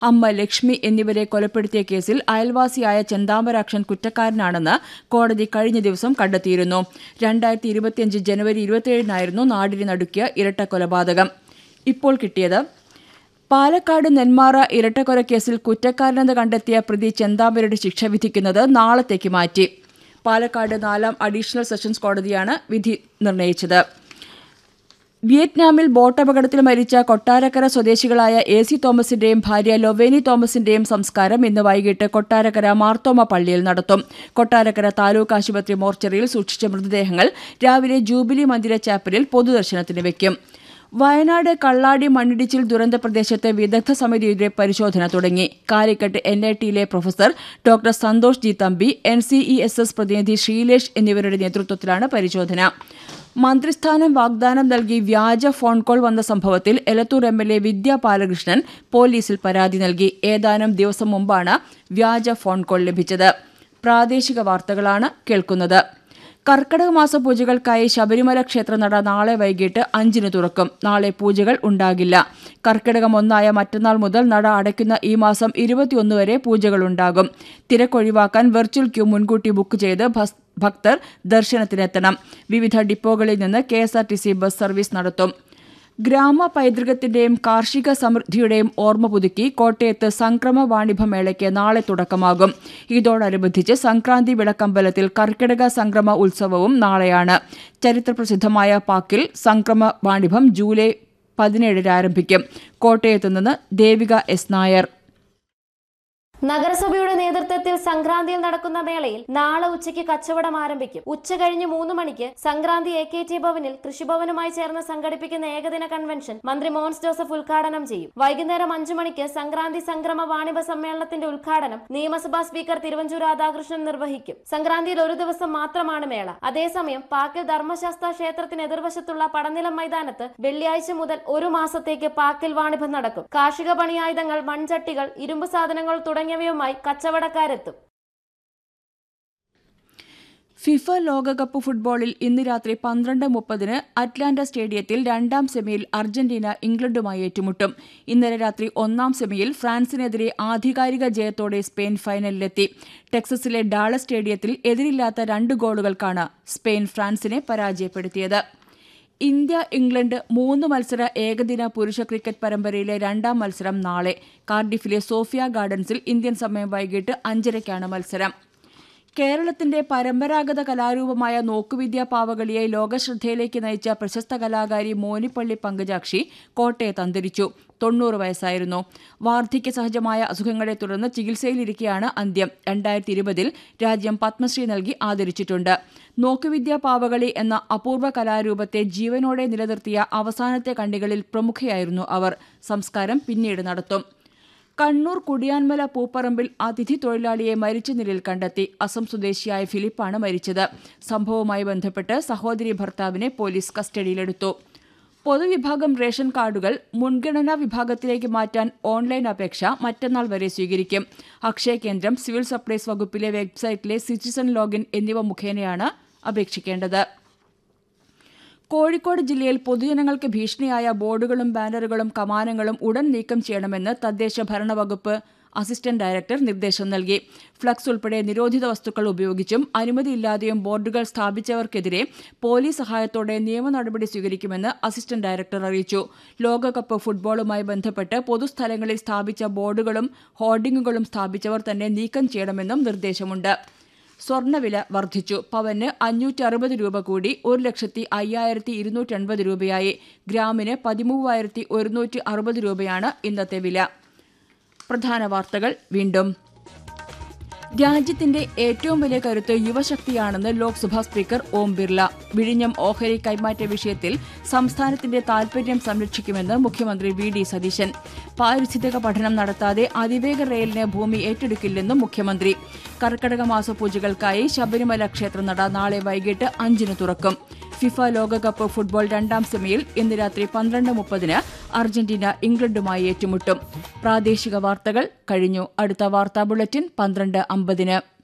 അമ്മ ലക്ഷ്മി എന്നിവരെ കൊലപ്പെടുത്തിയ കേസിൽ അയൽവാസിയായ ചെന്താമരാക്ഷൻ കുറ്റക്കാരനാണെന്ന് കോടതി കഴിഞ്ഞ ദിവസം കണ്ടെത്തിയിരുന്നു രണ്ടായിരത്തി ഇരുപത്തിയഞ്ച് ജനുവരി ഇരുപത്തിയേഴിനായിരുന്നു നാടിനെ നടുക്കിയ ഇരട്ട കൊലപാതകം ഇപ്പോൾ കിട്ടിയത് പാലക്കാട് നെന്മാറ ഇരട്ടക്കൊലക്കേസിൽ കുറ്റക്കാരനെന്ന് കണ്ടെത്തിയ പ്രതി ചെന്താമരയുടെ ശിക്ഷ വിധിക്കുന്നത് നാളത്തേക്ക് മാറ്റി പാലക്കാട് നാലാം അഡീഷണൽ സെഷൻസ് കോടതിയാണ് വിധി നിർണയിച്ചത് വിയറ്റ്നാമിൽ ബോട്ടപകടത്തിൽ മരിച്ച കൊട്ടാരക്കര സ്വദേശികളായ എ സി തോമസിന്റെയും ഭാര്യ ലൊവേനി തോമസിന്റെയും സംസ്കാരം ഇന്ന് വൈകിട്ട് കൊട്ടാരക്കര മാർത്തോമ പള്ളിയിൽ നടത്തും കൊട്ടാരക്കര താലൂക്ക് ആശുപത്രി മോർച്ചറിയിൽ സൂക്ഷിച്ച മൃതദേഹങ്ങൾ രാവിലെ ജൂബിലി മന്ദിര ചാപ്പലിൽ പൊതുദർശനത്തിന് വയ്ക്കും വയനാട് കള്ളാടി മണ്ണിടിച്ചിൽ ദുരന്ത പ്രദേശത്ത് വിദഗ്ധ സമിതിയുടെ പരിശോധന തുടങ്ങി കാലിക്കട്ട് എൻ ഐ ടിയിലെ professor doctor Santhosh G Thampi N C E S S പ്രതിനിധി ശ്രീലേഷ് എന്നിവരുടെ നേതൃത്വത്തിലാണ് പരിശോധന മന്ത്രിസ്ഥാനം വാഗ്ദാനം നൽകി വ്യാജ ഫോൺ കോൾ വന്ന സംഭവത്തിൽ Elathur M L A Vidya Balakrishnan പോലീസിൽ പരാതി നൽകി ഏതാനും ദിവസം മുമ്പാണ് വ്യാജ ഫോൺ കോൾ ലഭിച്ചത് പ്രാദേശിക വാർത്തകളാണ് കേൾക്കുന്നത് കർക്കടക മാസ പൂജകൾക്കായി ശബരിമല ക്ഷേത്രനട നാളെ വൈകിട്ട് അഞ്ചിന് തുറക്കും നാളെ പൂജകൾ ഉണ്ടാകില്ല കർക്കിടകം ഒന്നായ മറ്റന്നാൾ മുതൽ നട അടയ്ക്കുന്ന ഈ മാസം ഇരുപത്തിയൊന്ന് വരെ പൂജകളുണ്ടാകും തിരക്കൊഴിവാക്കാൻ വെർച്വൽ ക്യൂ മുൻകൂട്ടി ബുക്ക് ചെയ്ത് ഭസ്- ഭക്തർ ദർശനത്തിനെത്തണം വിവിധ ഡിപ്പോകളിൽ നിന്ന് K S R T C bus service നടത്തും ഗ്രാമ പൈതൃകത്തിന്റെയും കാർഷിക സമൃദ്ധിയുടെയും ഓർമ്മ പുതുക്കി കോട്ടയത്ത് സംക്രമ വാണിഭ മേളയ്ക്ക് നാളെ തുടക്കമാകും ഇതോടനുബന്ധിച്ച് സംക്രാന്തി വിളക്കമ്പലത്തിൽ കർക്കിടക സംക്രമ ഉത്സവവും നാളെയാണ് ചരിത്രപ്രസിദ്ധമായ പാക്കിൽ സംക്രമ വാണിഭം ജൂലൈ പതിനേഴിന് ആരംഭിക്കും കോട്ടയത്ത് നിന്ന് ദേവിക എസ് നായർ നഗരസഭയുടെ നേതൃത്വത്തിൽ സംക്രാന്തിയിൽ നടക്കുന്ന മേളയിൽ നാളെ ഉച്ചയ്ക്ക് കച്ചവടം ആരംഭിക്കും ഉച്ച കഴിഞ്ഞ് മൂന്ന് മണിക്ക് സംക്രാന്തി എ കെ ടി ഭവനിൽ കൃഷിഭവനുമായി ചേർന്ന് സംഘടിപ്പിക്കുന്ന ഏകദിന കൺവെൻഷൻ മന്ത്രി മോൻസ് ജോസഫ് ഉദ്ഘാടനം ചെയ്യും വൈകുന്നേരം അഞ്ചു മണിക്ക് സംക്രാന്തി സംക്രമ വാണിഭ സമ്മേളനത്തിന്റെ ഉദ്ഘാടനം നിയമസഭാ സ്പീക്കർ തിരുവഞ്ചൂർ രാധാകൃഷ്ണൻ നിർവഹിക്കും സംക്രാന്തിയിൽ ഒരു ദിവസം മാത്രമാണ് മേള അതേസമയം പാക്കിൽ ധർമ്മശാസ്ത്ര ക്ഷേത്രത്തിന് എതിർവശത്തുള്ള പടനിലം മൈതാനത്ത് വെള്ളിയാഴ്ച മുതൽ ഒരു മാസത്തേക്ക് പാക്കിൽ വാണിഭം നടക്കും കാർഷിക പണിയായുധങ്ങൾ മൺചട്ടികൾ ഇരുമ്പ് സാധനങ്ങൾ തുടങ്ങിയവയുമായി കച്ചവടക്കാരെത്തും ഫിഫ ലോകകപ്പ് ഫുട്ബോളിൽ ഇന്ന് രാത്രി പന്ത്രണ്ട് മുപ്പതിന് അറ്റ്ലാന്റ സ്റ്റേഡിയത്തിൽ രണ്ടാം സെമിയിൽ അർജന്റീന ഇംഗ്ലണ്ടുമായി ഏറ്റുമുട്ടും ഇന്നലെ രാത്രി ഒന്നാം സെമിയിൽ ഫ്രാൻസിനെതിരെ ആധികാരിക ജയത്തോടെ സ്പെയിൻ ഫൈനലിലെത്തി ടെക്സസിലെ ഡാള സ്റ്റേഡിയത്തിൽ എതിരില്ലാത്ത രണ്ട് ഗോളുകൾക്കാണ് സ്പെയിൻ ഫ്രാൻസിനെ പരാജയപ്പെടുത്തിയത് ഇന്ത്യ ഇംഗ്ലണ്ട് മൂന്ന് മത്സര ഏകദിന പുരുഷ ക്രിക്കറ്റ് പരമ്പരയിലെ രണ്ടാം മത്സരം നാളെ കാർഡിഫിലെ സോഫിയ ഗാർഡൻസിൽ ഇന്ത്യൻ സമയം വൈകിട്ട് അഞ്ചരയ്ക്കാണ് മത്സരം കേരളത്തിന്റെ പരമ്പരാഗത കലാരൂപമായ നോക്കുവിദ്യ പാവകളിയെ ലോകശ്രദ്ധയിലേക്ക് നയിച്ച പ്രശസ്ത കലാകാരി മോനിപ്പള്ളി പങ്കജാക്ഷി കോട്ടയത്ത് അന്തരിച്ചു തൊണ്ണൂറ് വയസ്സായിരുന്നു വാർദ്ധക്യ സഹജമായ അസുഖങ്ങളെ തുടർന്ന് ചികിത്സയിലിരിക്കെയാണ് അന്ത്യം രണ്ടായിരത്തി ഇരുപതിൽ രാജ്യം പത്മശ്രീ നൽകി ആദരിച്ചിട്ടുണ്ട് നോക്കുവിദ്യ പാവകളി എന്ന അപൂർവ കലാരൂപത്തെ ജീവനോടെ നിലനിർത്തിയ അവസാനത്തെ കണ്ണികളിൽ പ്രമുഖയായിരുന്നു അവർ സംസ്കാരം പിന്നീട് നടത്തും കണ്ണൂർ കുടിയാൻമല പൂപ്പറമ്പിൽ അതിഥി തൊഴിലാളിയെ മരിച്ച നിലയിൽ കണ്ടെത്തി അസം സ്വദേശിയായ ഫിലിപ്പാണ് മരിച്ചത് സംഭവവുമായി ബന്ധപ്പെട്ട് സഹോദരി ഭർത്താവിനെ പോലീസ് കസ്റ്റഡിയിലെടുത്തു പൊതുവിഭാഗം റേഷൻ കാർഡുകൾ മുൻഗണനാ വിഭാഗത്തിലേക്ക് മാറ്റാൻ ഓൺലൈൻ അപേക്ഷ മറ്റന്നാൾ വരെ സ്വീകരിക്കും അക്ഷയ കേന്ദ്രം സിവിൽ സപ്ലൈസ് വകുപ്പിലെ വെബ്സൈറ്റിലെ സിറ്റിസൺ ലോഗിൻ എന്നിവ മുഖേനയാണ് അപേക്ഷിക്കേണ്ടത് കോഴിക്കോട് ജില്ലയിൽ പൊതുജനങ്ങൾക്ക് ഭീഷണിയായ ബോർഡുകളും ബാനറുകളും കമാനങ്ങളും ഉടൻ നീക്കം ചെയ്യണമെന്ന് തദ്ദേശ ഭരണ വകുപ്പ് അസിസ്റ്റന്റ് ഡയറക്ടർ നിർദ്ദേശം നൽകി ഫ്ലക്സ് ഉൾപ്പെടെ നിരോധിത വസ്തുക്കൾ ഉപയോഗിച്ചും അനുമതിയില്ലാതെയും ബോർഡുകൾ സ്ഥാപിച്ചവർക്കെതിരെ പോലീസ് സഹായത്തോടെ നിയമ നടപടി സ്വീകരിക്കുമെന്ന് അസിസ്റ്റന്റ് ഡയറക്ടർ അറിയിച്ചു ലോകകപ്പ് ഫുട്ബോളുമായി ബന്ധപ്പെട്ട് പൊതുസ്ഥലങ്ങളിൽ സ്ഥാപിച്ച ബോർഡുകളും ഹോർഡിംഗുകളും സ്ഥാപിച്ചവർ തന്നെ നീക്കം ചെയ്യണമെന്നും നിർദ്ദേശമുണ്ട് സ്വർണ്ണവില വർദ്ധിച്ചു പവന് അഞ്ഞൂറ്റി അറുപത് രൂപ കൂടി ഒരു ലക്ഷത്തി അയ്യായിരത്തി ഇരുന്നൂറ്റി എൺപത് രൂപയായി ഗ്രാമിന് പതിമൂവായിരത്തി ഒരുന്നൂറ്റി അറുപത് രൂപയാണ് ഇന്നത്തെ വില പ്രധാന വാർത്തകൾ വീണ്ടും രാജ്യത്തിന്റെ ഏറ്റവും വലിയ കരുത്ത് യുവശക്തിയാണെന്ന് ലോക്സഭാ സ്പീക്കർ ഓം ബിർല വിഴിഞ്ഞം ഓഹരി കൈമാറ്റ വിഷയത്തിൽ സംസ്ഥാനത്തിന്റെ താൽപര്യം സംരക്ഷിക്കുമെന്ന് മുഖ്യമന്ത്രി വി ഡി സതീശൻ പാരിസ്ഥിതിക പഠനം നടത്താതെ അതിവേഗ റെയിലിന് ഭൂമി ഏറ്റെടുക്കില്ലെന്നും മുഖ്യമന്ത്രി കർക്കടക മാസ പൂജകൾക്കായി ശബരിമല ക്ഷേത്രനട നാളെ വൈകിട്ട് അഞ്ചിന് തുറക്കും ഫിഫ ലോകകപ്പ് ഫുട്ബോൾ രണ്ടാം സെമിയിൽ ഇന്ന് രാത്രി പന്ത്രണ്ട് മുപ്പതിന് അർജന്റീന ഇംഗ്ലണ്ടുമായി ഏറ്റുമുട്ടും പ്രാദേശിക വാർത്തകൾ കഴിഞ്ഞു അടുത്ത വാർത്താ ബുള്ളറ്റിൻ പന്ത്രണ്ട് അമ്പതിന്